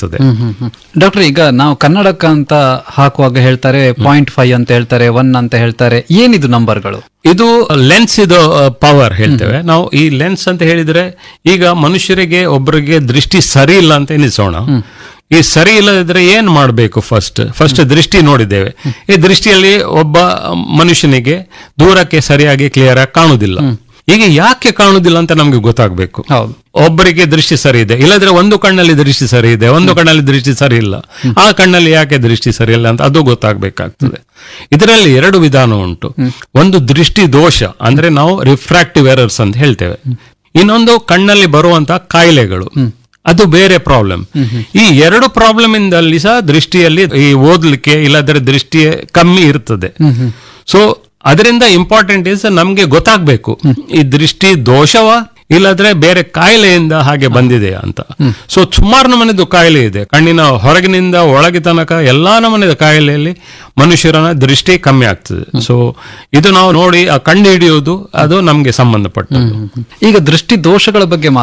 ಆಗ್ತದೆ ಡಾಕ್ಟರ್ ಈಗ ನಾವು ಕನ್ನಡಕ ಅಂತ ಹಾಕುವಾಗ ಹೇಳ್ತಾರೆ ಪಾಯಿಂಟ್ ಫೈವ್ ಅಂತ ಹೇಳ್ತಾರೆ ಒನ್ ಅಂತ ಹೇಳ್ತಾರೆ ಏನಿದು ನಂಬರ್ಗಳು ಇದು ಲೆನ್ಸ್ ಇದು ಪವರ್ ಹೇಳ್ತೇವೆ ನಾವು ಈ ಲೆನ್ಸ್ ಅಂತ ಹೇಳಿದ್ರೆ ಈಗ ಮನುಷ್ಯರಿಗೆ ಒಬ್ಬರಿಗೆ ದೃಷ್ಟಿ ಸರಿ ಇಲ್ಲ ಅಂತ ಎನಿಸೋಣ ಈ ಸರಿ ಇಲ್ಲದಿದ್ರೆ ಏನ್ ಮಾಡಬೇಕು ಫಸ್ಟ್ ಫಸ್ಟ್ ದೃಷ್ಟಿ ನೋಡಿದ್ದೇವೆ ಈ ದೃಷ್ಟಿಯಲ್ಲಿ ಒಬ್ಬ ಮನುಷ್ಯನಿಗೆ ದೂರಕ್ಕೆ ಸರಿಯಾಗಿ ಕ್ಲಿಯರ್ ಆಗಿ ಕಾಣುದಿಲ್ಲ ಈಗ ಯಾಕೆ ಕಾಣುದಿಲ್ಲ ಅಂತ ನಮ್ಗೆ ಗೊತ್ತಾಗ್ಬೇಕು ಹೌದು ಒಬ್ಬರಿಗೆ ದೃಷ್ಟಿ ಸರಿ ಇದೆ ಇಲ್ಲದ್ರೆ ಒಂದು ಕಣ್ಣಲ್ಲಿ ದೃಷ್ಟಿ ಸರಿ ಇದೆ ಒಂದು ಕಣ್ಣಲ್ಲಿ ದೃಷ್ಟಿ ಸರಿ ಇಲ್ಲ ಆ ಕಣ್ಣಲ್ಲಿ ಯಾಕೆ ದೃಷ್ಟಿ ಸರಿ ಇಲ್ಲ ಅಂತ ಅದು ಗೊತ್ತಾಗ್ಬೇಕಾಗ್ತದೆ ಇದರಲ್ಲಿ ಎರಡು ವಿಧಾನ ಉಂಟು ಒಂದು ದೃಷ್ಟಿ ದೋಷ ಅಂದ್ರೆ ನಾವು ರಿಫ್ರಾಕ್ಟಿವ್ ಎರರ್ಸ್ ಅಂತ ಹೇಳ್ತೇವೆ ಇನ್ನೊಂದು ಕಣ್ಣಲ್ಲಿ ಬರುವಂತ ಕಾಯಿಲೆಗಳು ಅದು ಬೇರೆ ಪ್ರಾಬ್ಲಮ್ ಈ ಎರಡು ಪ್ರಾಬ್ಲಮ್ ಇಂದಲ್ಲಿ ಸಹ ದೃಷ್ಟಿಯಲ್ಲಿ ಈ ಓದ್ಲಿಕ್ಕೆ ಇಲ್ಲದ್ರೆ ದೃಷ್ಟಿ ಕಮ್ಮಿ ಇರ್ತದೆ ಸೊ ಅದರಿಂದ ಇಂಪಾರ್ಟೆಂಟ್ ಇಸ್ ನಮ್ಗೆ ಗೊತ್ತಾಗ್ಬೇಕು ಈ ದೃಷ್ಟಿ ದೋಷವ ಇಲ್ಲದ್ರೆ ಬೇರೆ ಕಾಯಿಲೆಯಿಂದ ಹಾಗೆ ಬಂದಿದೆಯಾ ಅಂತ ಸೊ ಸುಮಾರು ನಮನೆದು ಕಾಯಿಲೆ ಇದೆ ಕಣ್ಣಿನ ಹೊರಗಿನಿಂದ ಒಳಗೆ ತನಕ ಎಲ್ಲಾ ನಮನೆದ ಕಾಯಿಲೆಯಲ್ಲಿ ಮನುಷ್ಯರ ದೃಷ್ಟಿ ಕಮ್ಮಿ ಆಗ್ತದೆ ಸೊ ಇದು ನಾವು ನೋಡಿ ಆ ಕಂಡು ಹಿಡಿಯೋದು ಅದು ನಮ್ಗೆ ಸಂಬಂಧಪಟ್ಟದ್ದು ಈಗ ದೃಷ್ಟಿ ದೋಷಗಳ ಬಗ್ಗೆ